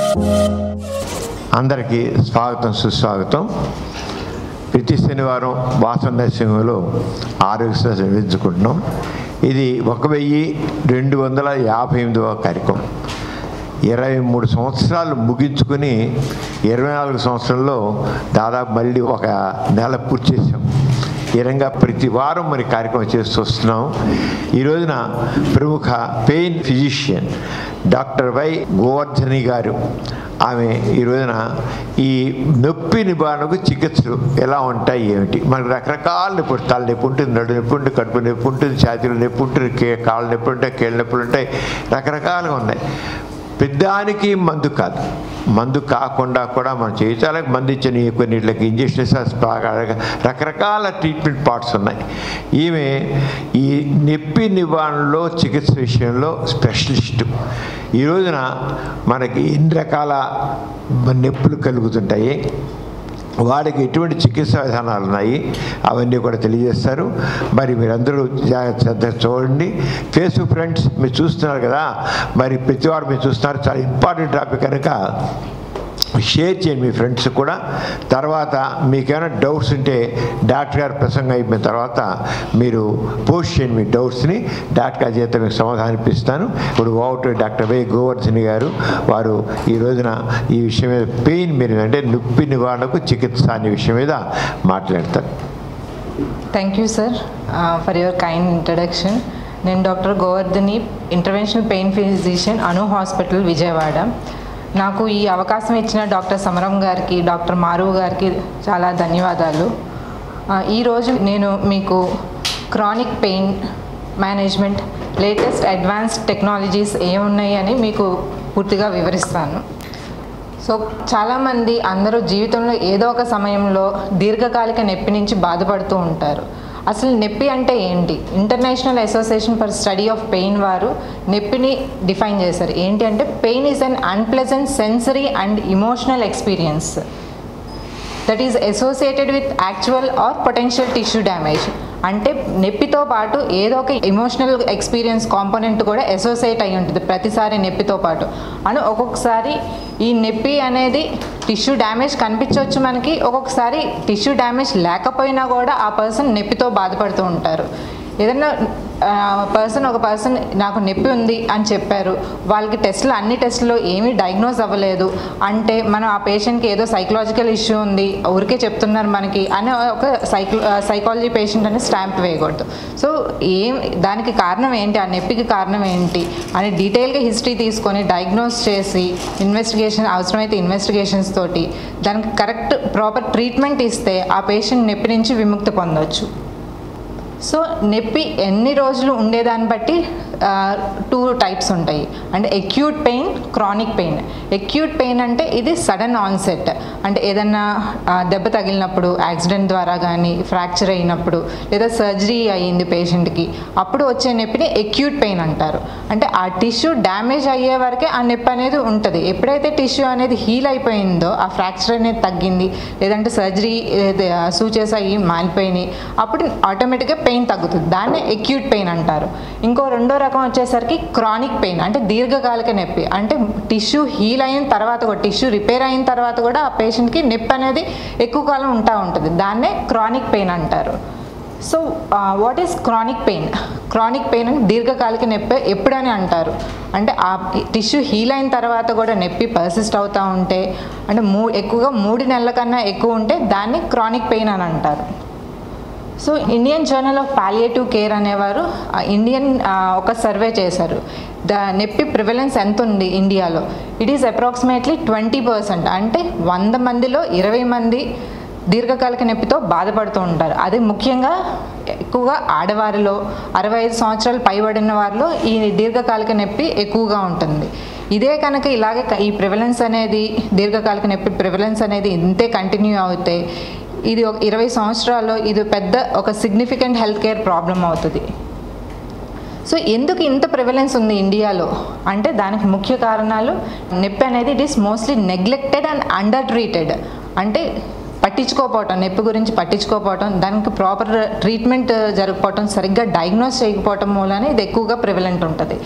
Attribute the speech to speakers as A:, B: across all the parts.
A: అందరికీ స్వాగతం సుస్వాగతం ప్రతి శనివారం వాసన నరసింహలో ఆరోగ్య నిర్వహించుకుంటున్నాం ఇది ఒక వెయ్యి రెండు వందల యాభై ఎనిమిదవ కార్యక్రమం ఇరవై మూడు సంవత్సరాలు ముగించుకుని ఇరవై నాలుగు సంవత్సరంలో దాదాపు మళ్ళీ ఒక నెల పూర్తి చేసాం ఈ విధంగా ప్రతి వారం మరి కార్యక్రమం చేస్తూ వస్తున్నాం ఈ రోజున ప్రముఖ pain physician doctor Y Govardhani garu ఆమె ఈ రోజున ఈ నొప్పి నివారణకు చికిత్సలు ఎలా ఉంటాయి ఏమిటి మనకు రకరకాల నొప్పి తల నొప్పి ఉంటుంది నడు నొప్పి ఉంటుంది కడుపు నొప్పి ఉంటుంది ఛాతీలో నొప్పి ఉంటుంది కే కాళ్ళ నొప్పి ఉంటాయి కేళ్ళ నొప్పులు ఉంటాయి రకరకాలుగా ఉన్నాయి పెద్దానికి మందు కాదు మందు కాకుండా కూడా మనం చేయించాలి మందు ఇచ్చిన కొన్నిట్లకి ఇంజక్షన్స్ బాగా రకరకాల ట్రీట్మెంట్ పార్ట్స్ ఉన్నాయి ఈమె ఈ నొప్పి నివారణలో చికిత్స విషయంలో స్పెషలిస్టు ఈ రోజున మనకి ఎన్ని రకాల నొప్పులు కలుగుతుంటాయి వాడికి ఎటువంటి చికిత్సా విధానాలు ఉన్నాయి అవన్నీ కూడా తెలియజేస్తారు మరి మీరందరూ జాగ్రత్త శ్రద్ధ చూడండి ఫేస్బుక్ ఫ్రెండ్స్ మీరు చూస్తున్నారు కదా మరి ప్రతివారు మీరు చూస్తున్నారు చాలా ఇంపార్టెంట్ టాపిక్ కనుక షేర్ చేయండి మీ ఫ్రెండ్స్ కూడా తర్వాత మీకేమైనా డౌట్స్ ఉంటే డాక్టర్ గారి ప్రసంగం అయిపోయిన తర్వాత మీరు పోస్ట్ చేయండి మీ డౌట్స్ని డాక్టర్ గారి చేత మీకు సమాధానం ఇప్పిస్తాను ఇప్పుడు over to doctor Y Govardhani garu వారు ఈ రోజున ఈ విషయం మీద పెయిన్ మీరు అంటే నొప్పి నివారణకు చికిత్స అనే విషయం మీద మాట్లాడతారు
B: thank you sir for your kind introduction నేను doctor Govardhani interventional pain physician Anu hospital Vijayawada నాకు ఈ అవకాశం ఇచ్చిన డాక్టర్ సమరం గారికి డాక్టర్ మారు గారికి చాలా ధన్యవాదాలు ఆ, ఈరోజు నేను మీకు chronic pain management latest advanced technologies ఏమున్నాయి అని మీకు పూర్తిగా వివరిస్తాను సో చాలామంది అందరూ జీవితంలో ఏదో ఒక సమయంలో దీర్ఘకాలిక నొప్పి నుంచి బాధపడుతూ ఉంటారు అసలు నొప్పి అంటే ఏంటి International Association for Study of Pain వారు నొప్పిని డిఫైన్ చేశారు ఏంటి అంటే pain is an unpleasant sensory and emotional experience that is associated with actual or potential tissue damage అంటే నొప్పితో పాటు ఏదో ఒక ఎమోషనల్ ఎక్స్పీరియన్స్ కాంపోనెంట్ కూడా అసోసియేట్ అయి ఉంటుంది ప్రతిసారి నొప్పితో పాటు అని ఒక్కొక్కసారి ఈ నొప్పి అనేది టిష్యూ డ్యామేజ్ కనిపించవచ్చు మనకి ఒక్కొక్కసారి టిష్యూ డ్యామేజ్ లేకపోయినా కూడా ఆ పర్సన్ నొప్పితో బాధపడుతూ ఉంటారు ఏదైనా పర్సన్ ఒక పర్సన్ నాకు నొప్పి ఉంది అని చెప్పారు వాళ్ళకి టెస్ట్లు అన్ని టెస్ట్లో ఏమీ డయాగ్నోస్ అవ్వలేదు అంటే మనం ఆ పేషెంట్కి ఏదో సైకలాజికల్ ఇష్యూ ఉంది ఊరికే చెప్తున్నారు మనకి అని ఒక సైకో సైకాలజీ పేషెంట్ అని స్టాంప్ వేయకూడదు సో ఏం దానికి కారణం ఏంటి ఆ నొప్పికి కారణం ఏంటి అని డీటెయిల్గా హిస్టరీ తీసుకొని డయాగ్నోస్ చేసి ఇన్వెస్టిగేషన్ అవసరమైతే ఇన్వెస్టిగేషన్స్ తోటి దానికి కరెక్ట్ ప్రాపర్ ట్రీట్మెంట్ ఇస్తే ఆ పేషెంట్ నొప్పి నుంచి విముక్తి పొందవచ్చు సో నొప్పి ఎన్ని రోజులు ఉండేదాన్ని బట్టి టూ టైప్స్ ఉంటాయి అంటే acute pain chronic pain acute pain అంటే ఇది సడన్ ఆన్సెట్ అంటే ఏదన్నా ఆ, దెబ్బ తగిలినప్పుడు యాక్సిడెంట్ ద్వారా కానీ ఫ్రాక్చర్ అయినప్పుడు లేదా సర్జరీ అయ్యింది పేషెంట్కి అప్పుడు వచ్చే నొప్పిని ఎక్యూట్ పెయిన్ అంటారు అంటే ఆ టిష్యూ డ్యామేజ్ అయ్యే వరకే ఆ నొప్పి అనేది ఉంటుంది ఎప్పుడైతే టిష్యూ అనేది హీల్ అయిపోయిందో ఆ ఫ్రాక్చర్ అనేది తగ్గింది లేదంటే సర్జరీ సూచేస్ అయ్యి మానిపోయినాయి అప్పుడు ఆటోమేటిక్గా పెయిన్ తగ్గుతుంది దాన్నే ఎక్యూట్ పెయిన్ అంటారు ఇంకో రెండో రకం వచ్చేసరికి క్రానిక్ పెయిన్ అంటే దీర్ఘకాలిక నొప్పి అంటే టిష్యూ హీల్ అయిన తర్వాత కూడా టిష్యూ రిపేర్ అయిన తర్వాత కూడా ఆ పేషెంట్కి నొప్పి అనేది ఎక్కువ కాలం ఉంటా ఉంటుంది దాన్నే క్రానిక్ పెయిన్ అంటారు so what is chronic pain chronic pain అంటే దీర్ఘకాలిక నొప్పి ఎప్పుడని అంటారు అంటే ఆ టిష్యూ హీల్ అయిన తర్వాత కూడా నొప్పి పర్సిస్ట్ అవుతూ ఉంటే అంటే మూ ఎక్కువగా మూడు నెలల కన్నా ఎక్కువ ఉంటే దాన్ని క్రానిక్ పెయిన్ అని అంటారు so Indian Journal of Palliative Care అనేవారు ఆ, ఇండియన్ ఆ, ఒక సర్వే చేశారు ద నొప్పి ప్రివలెన్స్ ఎంత ఉంది ఇండియాలో it is approximately twenty percent అంటే వంద మందిలో ఇరవై మంది దీర్ఘకాలిక నొప్పితో బాధపడుతూ ఉంటారు అది ముఖ్యంగా ఎక్కువగా ఆడవారిలో అరవై ఐదు సంవత్సరాలు పైబడిన వారిలో ఈ దీర్ఘకాలిక నొప్పి ఎక్కువగా ఉంటుంది ఇదే కనుక ఇలాగే క- ఈ ప్రివలెన్స్ అనేది దీర్ఘకాలిక నొప్పి ప్రివలెన్స్ అనేది ఇంతే కంటిన్యూ అవుతే ఇది ఒక ఇరవై సంవత్సరాల్లో ఇది పెద్ద ఒక సిగ్నిఫికెంట్ హెల్త్ కేర్ ప్రాబ్లం అవుతుంది సో ఎందుకు ఇంత ప్రివలెన్స్ ఉంది ఇండియాలో అంటే దానికి ముఖ్య కారణాలు నొప్పి అనేది it is mostly neglected and under treated అంటే పట్టించుకోకపోవటం నొప్పి గురించి పట్టించుకోకపోవటం దానికి ప్రాపర్ ట్రీట్మెంట్ జరగకపోవటం సరిగ్గా డయాగ్నోస్ చేయకపోవటం మూలనే ఇది ఎక్కువగా ప్రివలెంట్ ఉంటుంది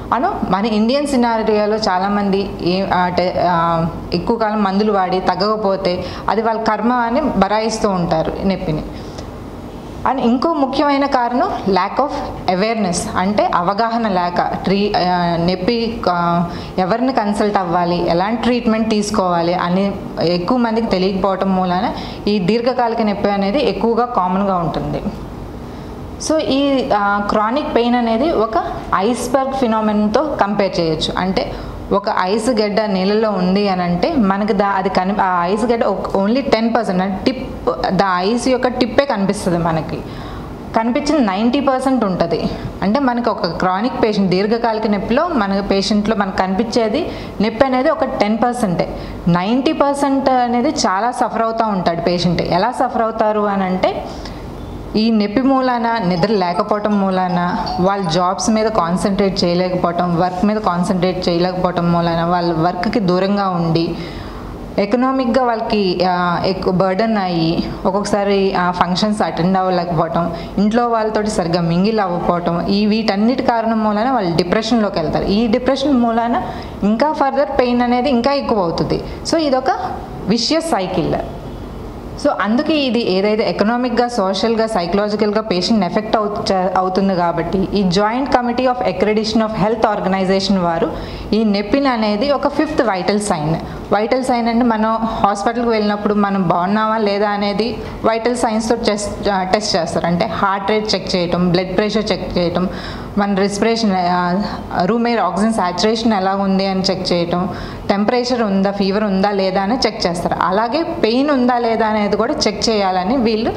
B: అను మన ఇండియన్ సినారియాలో చాలామంది ఏ ఆ, టె- ఆ, ఎక్కువ కాలం మందులు వాడి తగ్గకపోతే అది వాళ్ళ కర్మ అని బరాయిస్తూ ఉంటారు నొప్పిని అండ్ ఇంకో ముఖ్యమైన కారణం ల్యాక్ ఆఫ్ అవేర్నెస్ అంటే అవగాహన లేక ట్రీ ఆ, నొప్పి ఆ, ఎవరిని కన్సల్ట్ అవ్వాలి ఎలాంటి ట్రీట్మెంట్ తీసుకోవాలి అని ఎక్కువ మందికి తెలియకపోవటం మూలాన ఈ దీర్ఘకాలిక నొప్పి అనేది ఎక్కువగా కామన్గా ఉంటుంది సో ఈ క్రానిక్ పెయిన్ అనేది ఒక ఐస్బర్గ్ ఫినామిన్తో కంపేర్ చేయొచ్చు అంటే ఒక ఐస్ గడ్డ నీళ్ళలో ఉంది అని అంటే మనకి దా అది కని ఆ ఐస్ గడ్డ ఓన్లీ టెన్ పర్సెంట్ అంటే టిప్ దా ఐస్ యొక్క టిప్పే కనిపిస్తుంది మనకి కనిపించింది నైంటీ పర్సెంట్ ఉంటుంది అంటే మనకి ఒక క్రానిక్ పేషెంట్ దీర్ఘకాలిక నొప్పిలో మన పేషెంట్లో మనకు కనిపించేది నొప్పి అనేది ఒక టెన్ పర్సెంటే నైంటీ పర్సెంట్ అనేది చాలా సఫర్ అవుతూ ఉంటాడు పేషెంట్ ఎలా సఫర్ అవుతారు అని అంటే ఈ నొప్పి మూలాన నిద్ర లేకపోవటం మూలాన వాళ్ళ జాబ్స్ మీద కాన్సన్ట్రేట్ చేయలేకపోవటం వర్క్ మీద కాన్సన్ట్రేట్ చేయలేకపోవటం మూలాన వాళ్ళ వర్క్కి దూరంగా ఉండి ఎకనామిక్గా వాళ్ళకి ఆ, ఎక్కువ బర్డన్ అయ్యి ఒక్కొక్కసారి ఫంక్షన్స్ అటెండ్ అవ్వలేకపోవటం ఇంట్లో వాళ్ళతోటి సరిగ్గా మింగిల్ అవ్వకపోవటం ఈ వీటన్నిటి కారణం మూలాన వాళ్ళు డిప్రెషన్లోకి వెళ్తారు ఈ డిప్రెషన్ మూలాన ఇంకా ఫర్దర్ పెయిన్ అనేది ఇంకా ఎక్కువ అవుతుంది సో ఇదొక విషియస్ సైకిల్ సో అందుకే ఇది ఏదైతే ఎకనామిక్గా సోషల్గా సైకలాజికల్గా పేషెంట్ ఎఫెక్ట్ అవు అవుతుంది కాబట్టి ఈ joint committee of accreditation of health organisation వారు ఈ నెప్పిన్ అనేది ఒక fifth vital sign vital sign అంటే మనం హాస్పిటల్కి వెళ్ళినప్పుడు మనం బాగున్నామా లేదా అనేది వైటల్ సైన్స్తో టెస్ట్ టెస్ట్ చేస్తారు అంటే హార్ట్ రేట్ చెక్ చేయటం బ్లడ్ ప్రెషర్ చెక్ చేయటం మన respiration room air oxygen saturation ఎలా ఉంది అని చెక్ చేయటం టెంపరేచర్ ఉందా ఫీవర్ ఉందా లేదా అని చెక్ చేస్తారు అలాగే పెయిన్ ఉందా లేదా అనేది కూడా చెక్ చేయాలని వీళ్ళు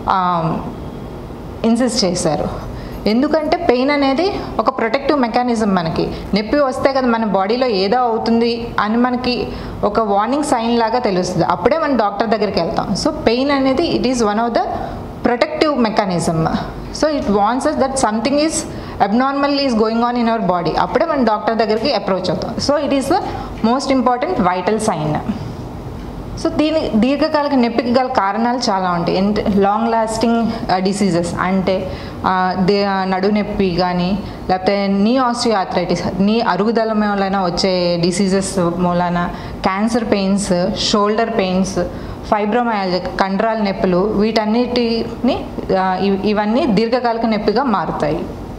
B: ఇన్సిస్ట్ చేశారు ఎందుకంటే పెయిన్ అనేది ఒక ప్రొటెక్టివ్ మెకానిజం మనకి నొప్పి వస్తే కదా మన బాడీలో ఏదో అవుతుంది అని మనకి ఒక వార్నింగ్ సైన్ లాగా తెలుస్తుంది అప్పుడే మనం డాక్టర్ దగ్గరికి వెళ్తాం సో పెయిన్ అనేది it is one of the protective mechanism so it wants us that something is abnormal is going on in our body అప్పుడే మనం డాక్టర్ దగ్గరికి అప్రోచ్ అవుతాం so it is the most important vital sign so దీని దీర్ఘకాలిక నొప్పికి గల కారణాలు చాలా ఉంటాయి ఎంట్ లాంగ్ లాస్టింగ్ డిసీజెస్ అంటే ఆ, దే నడు నొప్పి కానీ లేకపోతే నీ ఆస్టియో ఆథరైటిస్ నీ అరుగుదల మూలన వచ్చే డిసీజెస్ మూలన cancer pains shoulder pains fibromyalgia కండరాల నొప్పులు వీటన్నిటిని ఆ, ఇవ్- ఇవన్నీ దీర్ఘకాలిక నొప్పిగా మారుతాయి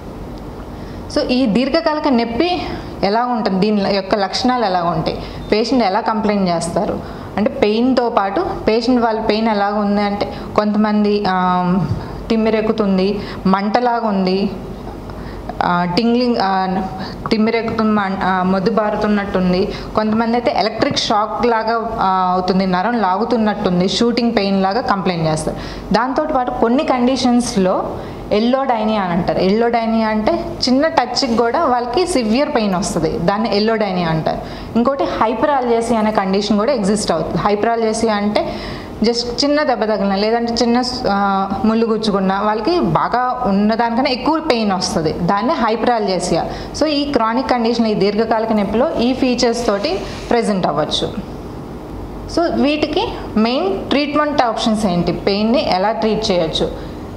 B: సో ఈ దీర్ఘకాలిక నొప్పి ఎలా ఉంటుంది దీని యొక్క లక్షణాలు ఎలా ఉంటాయి పేషెంట్ ఎలా కంప్లైంట్ చేస్తారు అంటే పెయిన్తో పాటు పేషెంట్ వాళ్ళ పెయిన్ ఎలాగ ఉంది అంటే కొంతమంది ఆమ్, తిమ్మిరెక్కుతుంది మంటలాగా ఉంది ఆ, టింగ్లింగ్ ఆ, తిమ్మిరెక్కుతున్న మం- ఆ, మొద్దు బారుతున్నట్టుంది కొంతమంది అయితే ఎలక్ట్రిక్ షాక్ లాగా ఆ, అవుతుంది నరం లాగుతున్నట్టుంది షూటింగ్ పెయిన్ లాగా కంప్లైంట్ చేస్తారు దాంతో పాటు కొన్ని కండిషన్స్లో ఎల్లో డైనియా అని అంటారు ఎల్లో డైనియా అంటే చిన్న టచ్కి కూడా వాళ్ళకి సివియర్ పెయిన్ వస్తుంది దాన్ని ఎల్లో డైనియా అంటారు ఇంకోటి హైపరాలజేసి అనే కండిషన్ కూడా ఎగ్జిస్ట్ అవుతుంది హైపరాలజేసి అంటే జస్ట్ చిన్న దెబ్బ తగిలిన లేదంటే చిన్న ఆ, ముళ్ళు గుచ్చుకున్న వాళ్ళకి బాగా ఉన్నదానికన్నా ఎక్కువ పెయిన్ వస్తుంది దాన్ని హైపరాలజేసియా సో ఈ క్రానిక్ కండిషన్ ఈ దీర్ఘకాలిక నొప్పిలో ఈ ఫీచర్స్ తోటి ప్రజెంట్ అవ్వచ్చు సో వీటికి మెయిన్ ట్రీట్మెంట్ ఆప్షన్స్ ఏంటి పెయిన్ని ఎలా ట్రీట్ చేయొచ్చు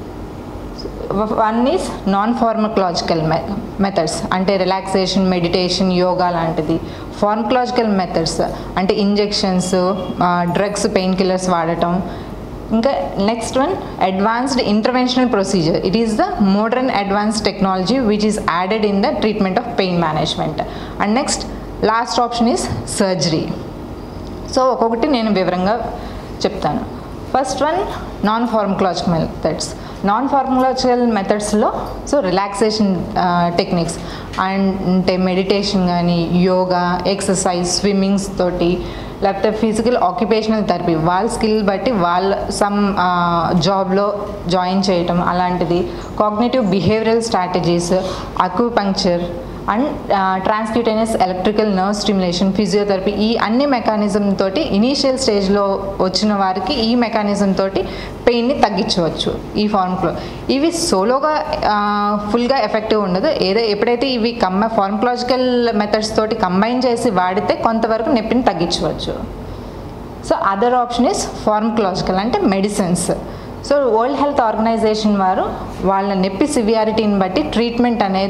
B: one is non pharmacological methods అంటే రిలాక్సేషన్ మెడిటేషన్ యోగా లాంటిది ఫార్మకలాజికల్ మెథడ్స్ అంటే ఇంజెక్షన్స్ డ్రగ్స్ పెయిన్ కిల్లర్స్ వాడటం ఇంకా next one advanced interventional procedure it is the modern advanced technology which is added in the treatment of pain management and next last option is surgery so ఒక్కొక్కటి నేను వివరంగా చెప్తాను first one non pharmacological methods non pharmacological మెథడ్స్లో so relaxation techniques అంటే meditation కానీ yoga exercise swimmings తోటి లేకపోతే physical occupational therapy వాళ్ళ స్కిల్ బట్టి వాళ్ళ సమ్ జాబ్లో జాయిన్ చేయటం అలాంటిది cognitive behavioural strategies acupuncture and transcutaneous electrical nerve stimulation physiotherapy ఈ అన్ని మెకానిజం తోటి ఇనీషియల్ స్టేజ్లో వచ్చిన వారికి ఈ మెకానిజం తోటి పెయిన్ని తగ్గించవచ్చు ఈ ఫార్మ్లో ఇవి సోలోగా ఫుల్గా ఎఫెక్టివ్ ఉండదు ఏదో ఎప్పుడైతే ఇవి కమ్మ ఫార్మకలాజికల్ మెథడ్స్ తోటి కంబైన్ చేసి వాడితే కొంతవరకు నొప్పిని తగ్గించవచ్చు so other option is pharmacological అంటే medicines so world health organisation వారు వాళ్ళ నొప్పి సివియారిటీని బట్టి ట్రీట్మెంట్ అనేది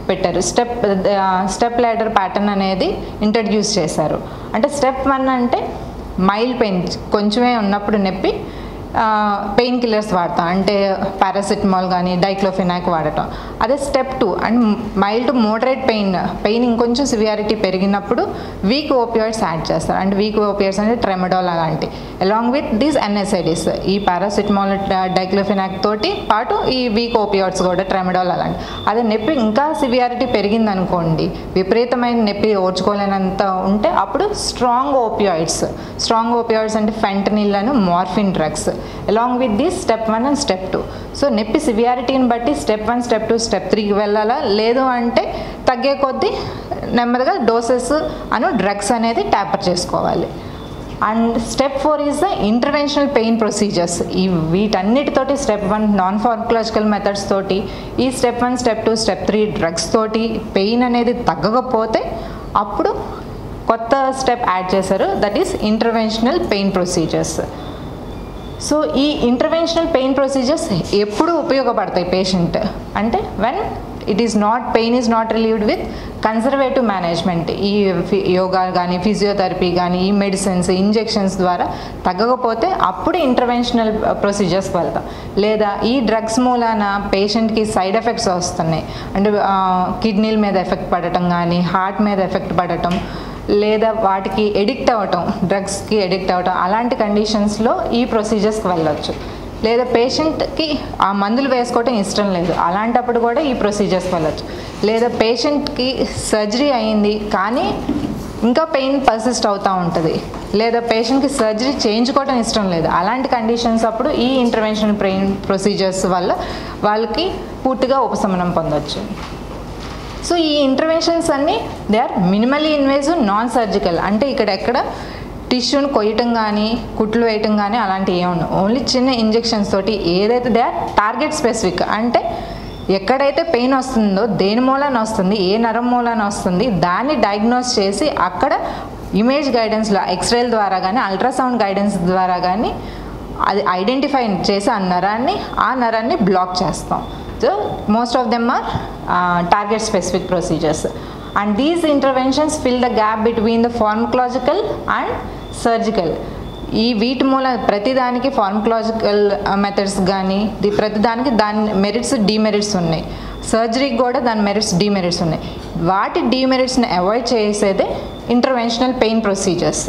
B: పెట్టారు స్టెప్ స్టెప్ లైడర్ ప్యాటర్న్ అనేది ఇంట్రడ్యూస్ చేశారు అంటే స్టెప్ వన్ అంటే మైల్డ్ పెయిన్ కొంచెమే ఉన్నప్పుడు నొప్పి పెయిన్ కిల్లర్స్ వాడతాం అంటే పారాసిటమాల్ కానీ డైక్లోఫినాక్ వాడటం అదే step two and mild to moderate pain pain ఇంకొంచెం సివియారిటీ పెరిగినప్పుడు వీక్ ఓపియాయిడ్స్ యాడ్ చేస్తారు అంటే వీక్ ఓపియాయిడ్స్ అంటే ట్రెమడాల్ అలాంటి అలాంగ్ విత్ దీస్ ఎన్ఎస్ఐడిస్ ఈ పారాసిటమాల్ డైక్లోఫినాక్ తోటి పాటు ఈ వీక్ ఓపియాయిడ్స్ కూడా ట్రెమడాల్ అలాంటి అదే నొప్పి ఇంకా సివియారిటీ పెరిగింది అనుకోండి విపరీతమైన నొప్పి ఓర్చుకోలేనంత ఉంటే అప్పుడు స్ట్రాంగ్ ఓపియాయిడ్స్ స్ట్రాంగ్ ఓపియాయిడ్స్ అంటే ఫెంటనిల్ అని morphine drugs along with the step one and step two so నొప్పి సివియారిటీని బట్టి step one step two step త్రీకి వెళ్ళాలా లేదు అంటే తగ్గే కొద్దీ నెమ్మదిగా డోసెస్ అను డ్రగ్స్ అనేది ట్యాపర్ చేసుకోవాలి and step four is the interventional pain procedures ఈ వీటన్నిటితోటి step one non pharmacological methods తోటి ఈ step one step two step three drugs తోటి పెయిన్ అనేది తగ్గకపోతే అప్పుడు కొత్త స్టెప్ యాడ్ చేశారు that is interventional pain procedures so ఈ ఇంటర్వెన్షనల్ పెయిన్ ప్రొసీజర్స్ ఎప్పుడు ఉపయోగపడతాయి పేషెంట్ అంటే when it is not pain is not relieved with conservative management ఈ ఫి- యోగా కానీ ఫిజియోథెరపీ కానీ ఈ మెడిసిన్స్ ఇంజెక్షన్స్ ద్వారా తగ్గకపోతే అప్పుడు ఇంటర్వెన్షనల్ ప్రొసీజర్స్కి వెళ్తాం లేదా ఈ డ్రగ్స్ మూలాన పేషెంట్కి సైడ్ ఎఫెక్ట్స్ వస్తున్నాయి అంటే కిడ్నీల మీద ఎఫెక్ట్ పడటం కానీ హార్ట్ మీద ఎఫెక్ట్ పడటం లేదా వాటికి ఎడిక్ట్ అవ్వటం డ్రగ్స్కి ఎడిక్ట్ అవ్వటం అలాంటి కండిషన్స్లో ఈ ప్రొసీజర్స్కి వెళ్ళొచ్చు లేదా పేషెంట్కి ఆ మందులు వేసుకోవటం ఇష్టం లేదు అలాంటప్పుడు కూడా ఈ ప్రొసీజర్స్కి వెళ్ళొచ్చు లేదా పేషెంట్కి సర్జరీ అయింది కానీ ఇంకా పెయిన్ పర్సిస్ట్ అవుతూ ఉంటుంది లేదా పేషెంట్కి సర్జరీ చేయించుకోవడం ఇష్టం లేదు అలాంటి కండిషన్స్ అప్పుడు ఈ ఇంటర్వెన్షన్ పెయిన్ ప్రొసీజర్స్ వల్ల వాళ్ళకి పూర్తిగా ఉపశమనం పొందొచ్చు సో ఈ ఇంటర్వెన్షన్స్ అన్నీ they are minimally invasive non surgical అంటే ఇక్కడ ఎక్కడ టిష్యూని కొయ్యటం కానీ కుట్లు వేయటం కానీ అలాంటివి ఏమి ఉండవు ఓన్లీ చిన్న ఇంజెక్షన్స్ తోటి ఏదైతే దే ఆర్ టార్గెట్ స్పెసిఫిక్ అంటే ఎక్కడైతే పెయిన్ వస్తుందో దేని మూలాన వస్తుంది ఏ నరం మూలాన వస్తుంది దాన్ని డయాగ్నోస్ చేసి అక్కడ ఇమేజ్ గైడెన్స్లో ఎక్స్రేల ద్వారా కానీ అల్ట్రాసౌండ్ గైడెన్స్ ద్వారా కానీ అది ఐడెంటిఫై చేసి ఆ నరాన్ని ఆ నరాన్ని బ్లాక్ చేస్తాం so most of them are target specific procedures and these interventions fill the gap between the pharmacological and surgical ఈ వీటి మూల ప్రతిదానికి ఫార్మకలాజికల్ మెథడ్స్ కానీ ది ప్రతిదానికి దాని మెరిట్స్ డిమెరిట్స్ ఉన్నాయి సర్జరీకి కూడా దాని మెరిట్స్ డిమెరిట్స్ ఉన్నాయి వాటి డిమెరిట్స్ని అవాయిడ్ చేసేదే ఇంటర్వెన్షనల్ పెయిన్ ప్రొసీజర్స్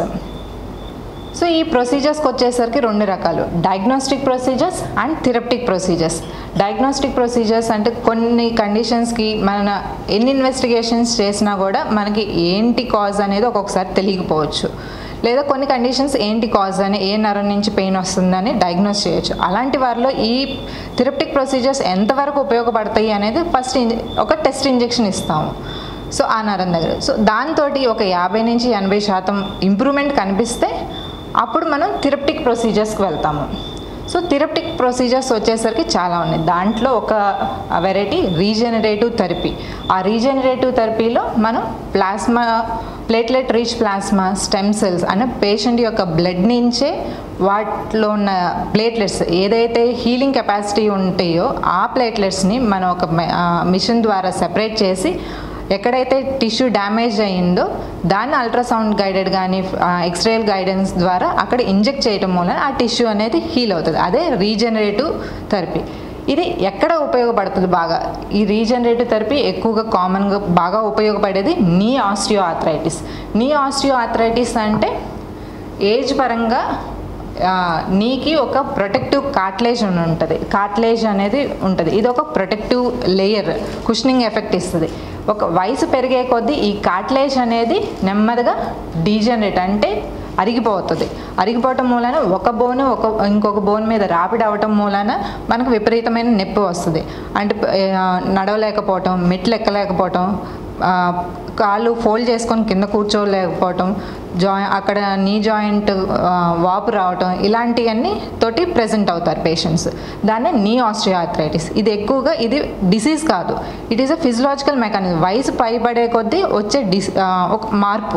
B: సో ఈ ప్రొసీజర్స్కి వచ్చేసరికి రెండు రకాలు diagnostic procedures and therapeutic procedures diagnostic procedures అంటే కొన్ని కండిషన్స్కి మన ఎన్ని ఇన్వెస్టిగేషన్స్ చేసినా కూడా మనకి ఏంటి కాజ్ అనేది ఒక్కొక్కసారి తెలియకపోవచ్చు లేదా కొన్ని కండిషన్స్ ఏంటి కాజ్ అని ఏ నరం నుంచి పెయిన్ వస్తుందని డయాగ్నోస్ చేయొచ్చు అలాంటి వారిలో ఈ థెరప్టిక్ ప్రొసీజర్స్ ఎంతవరకు ఉపయోగపడతాయి అనేది ఫస్ట్ ఒక టెస్ట్ ఇంజెక్షన్ ఇస్తాము సో ఆ నరం దగ్గర సో దాంతో ఒక యాభై నుంచి ఎనభై శాతం ఇంప్రూవ్మెంట్ కనిపిస్తే అప్పుడు మనం థెరప్టిక్ ప్రొసీజర్స్కి వెళ్తాము సో థెరప్టిక్ ప్రొసీజర్స్ వచ్చేసరికి చాలా ఉన్నాయి దాంట్లో ఒక వెరైటీ రీజనరేటివ్ థెరపీ ఆ రీజనరేటివ్ థెరపీలో మనం plasma platelet rich plasma stem cells అనే పేషెంట్ యొక్క బ్లడ్ నుంచే వాటిలో ఉన్న ప్లేట్లెట్స్ ఏదైతే హీలింగ్ కెపాసిటీ ఉంటాయో ఆ ప్లేట్లెట్స్ని మనం ఒక మిషన్ ద్వారా సెపరేట్ చేసి ఎక్కడైతే టిష్యూ డ్యామేజ్ అయ్యిందో దాన్ని అల్ట్రాసౌండ్ గైడెడ్ కానీ ఎక్స్రేల్ గైడెన్స్ ద్వారా అక్కడ ఇంజెక్ట్ చేయడం వలన ఆ టిష్యూ అనేది హీల్ అవుతుంది అదే రీజనరేటివ్ థెరపీ ఇది ఎక్కడ ఉపయోగపడుతుంది బాగా ఈ రీజనరేటివ్ థెరపీ ఎక్కువగా కామన్గా బాగా ఉపయోగపడేది knee osteoarthritis knee osteoarthritis అంటే ఏజ్ పరంగా ఆ, నీకి ఒక ప్రొటెక్టివ్ కార్ట్లేజ్ అని ఉంటుంది కార్ట్లేజ్ అనేది ఉంటుంది ఇది ఒక ప్రొటెక్టివ్ లేయర్ కుషనింగ్ ఎఫెక్ట్ ఇస్తుంది ఒక వయసు పెరిగే కొద్దీ ఈ కార్ట్లేజ్ అనేది నెమ్మదిగా డీజనరేట్ అంటే అరిగిపోతుంది అరిగిపోవటం మూలాన ఒక బోన్ ఒక ఇంకొక బోన్ మీద రాపిడ్ అవ్వటం మూలాన మనకు విపరీతమైన నొప్పి వస్తుంది అంటే ఆ, నడవలేకపోవటం మెట్లు ఎక్కలేకపోవటం ఆ, కాళ్ళు ఫోల్డ్ చేసుకొని కింద కూర్చోలేకపోవటం జాయి అక్కడ నీ జాయింట్ ఆ, వాపు రావటం ఇలాంటివన్నీ తోటి ప్రజెంట్ అవుతారు పేషెంట్స్ దాన్నే నీ ఆస్ట్రియాథరైటిస్ ఇది ఎక్కువగా ఇది డిసీజ్ కాదు it is a physiological mechanism వయసు పైబడే కొద్దీ వచ్చే డిస్ ఆ, ఒక మార్పు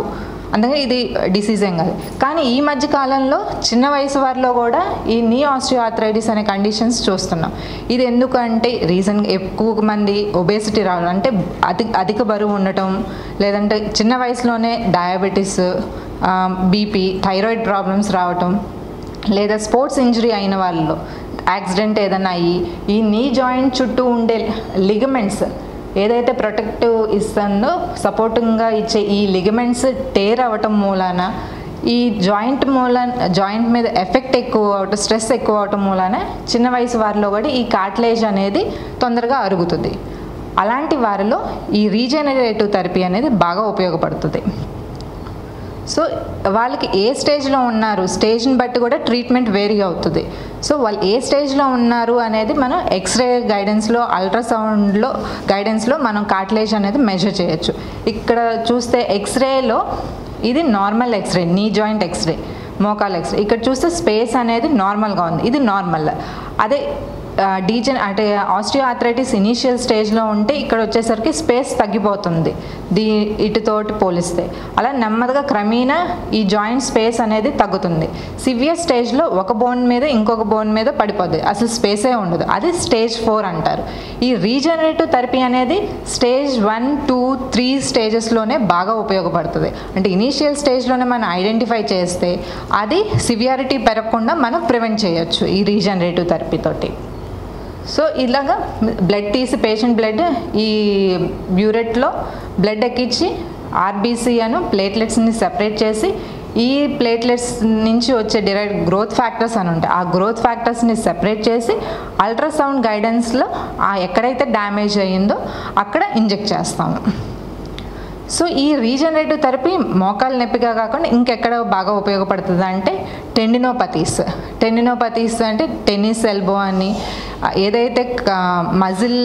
B: అందుకే ఇది డిసీజ్ ఏం కాదు కానీ ఈ మధ్య కాలంలో చిన్న వయసు వారిలో కూడా ఈ నీ ఆస్టియోఆర్థరైటిస్ అనే కండిషన్స్ చూస్తున్నాం ఇది ఎందుకంటే రీజన్ ఎక్కువ మంది ఒబేసిటీ రావడం అంటే అతి అధిక బరువు ఉండటం లేదంటే చిన్న వయసులోనే డయాబెటీస్ బీపీ థైరాయిడ్ ప్రాబ్లమ్స్ రావటం లేదా స్పోర్ట్స్ ఇంజరీ అయిన వాళ్ళలో యాక్సిడెంట్ ఏదైనా అయ్యి ఈ నీ జాయింట్ చుట్టూ ఉండే లిగమెంట్స్ ఏదైతే ప్రొటెక్టివ్ ఇస్తుందో సపోర్టింగ్గా ఇచ్చే ఈ లిగమెంట్స్ టేర్ అవ్వటం మూలాన ఈ జాయింట్ మూలాన జాయింట్ మీద ఎఫెక్ట్ ఎక్కువ అవటం స్ట్రెస్ ఎక్కువ అవటం మూలాన చిన్న వయసు వారిలో కూడా ఈ కార్ట్లేజ్ అనేది తొందరగా అరుగుతుంది అలాంటి వారిలో ఈ రీజనరేటివ్ థెరపీ అనేది బాగా ఉపయోగపడుతుంది సో వాళ్ళకి ఏ స్టేజ్లో ఉన్నారు స్టేజ్ని బట్టి కూడా ట్రీట్మెంట్ వేరీ అవుతుంది సో వాళ్ళు ఏ స్టేజ్లో ఉన్నారు అనేది మనం ఎక్స్రే గైడెన్స్లో అల్ట్రాసౌండ్లో గైడెన్స్లో మనం కార్టిలేజ్ అనేది మెజర్ చేయొచ్చు ఇక్కడ చూస్తే ఎక్స్రేలో ఇది normal x-ray knee joint x-ray మోకాల్ ఎక్స్రే ఇక్కడ చూస్తే స్పేస్ అనేది నార్మల్గా ఉంది ఇది నార్మల్ అదే డీజన్ అంటే ఆస్టియో ఆథరైటిస్ ఇనీషియల్ స్టేజ్లో ఉంటే ఇక్కడ వచ్చేసరికి స్పేస్ తగ్గిపోతుంది దీ ఇటుతోటి పోలిస్తే అలా నెమ్మదిగా క్రమేణా ఈ జాయింట్ స్పేస్ అనేది తగ్గుతుంది సివియర్ స్టేజ్లో ఒక బోన్ మీద ఇంకొక బోన్ మీద పడిపోద్ది అసలు స్పేసే ఉండదు అది స్టేజ్ ఫోర్ అంటారు ఈ రీజనరేటివ్ థెరపీ అనేది స్టేజ్ వన్ టూ త్రీ స్టేజెస్లోనే బాగా ఉపయోగపడుతుంది అంటే ఇనీషియల్ స్టేజ్లోనే మనం ఐడెంటిఫై చేస్తే అది సివియారిటీ పెరగకుండా మనం ప్రివెంట్ చేయొచ్చు ఈ రీజనరేటివ్ థెరపీ తోటి సో ఇలాగా బ్లడ్ తీసి పేషెంట్ బ్లడ్ ఈ బ్యూరెట్లో బ్లడ్ ఎక్కించి ఆర్బీసీ అను ప్లేట్లెట్స్ని సెపరేట్ చేసి ఈ ప్లేట్లెట్స్ నుంచి వచ్చే డిరైవ్ గ్రోత్ ఫ్యాక్టర్స్ అని ఉంటాయి ఆ గ్రోత్ ఫ్యాక్టర్స్ని సెపరేట్ చేసి అల్ట్రాసౌండ్ గైడెన్స్లో ఆ ఎక్కడైతే డ్యామేజ్ అయ్యిందో అక్కడ ఇంజెక్ట్ చేస్తాము సో ఈ రీజనరేటివ్ థెరపీ మోకాలు నొప్పిగా కాకుండా ఇంకెక్కడ బాగా ఉపయోగపడుతుంది అంటే టెండినోపతీస్ టెండినోపతీస్ అంటే టెన్నిస్ ఎల్బో అని ఏదైతే మజిల్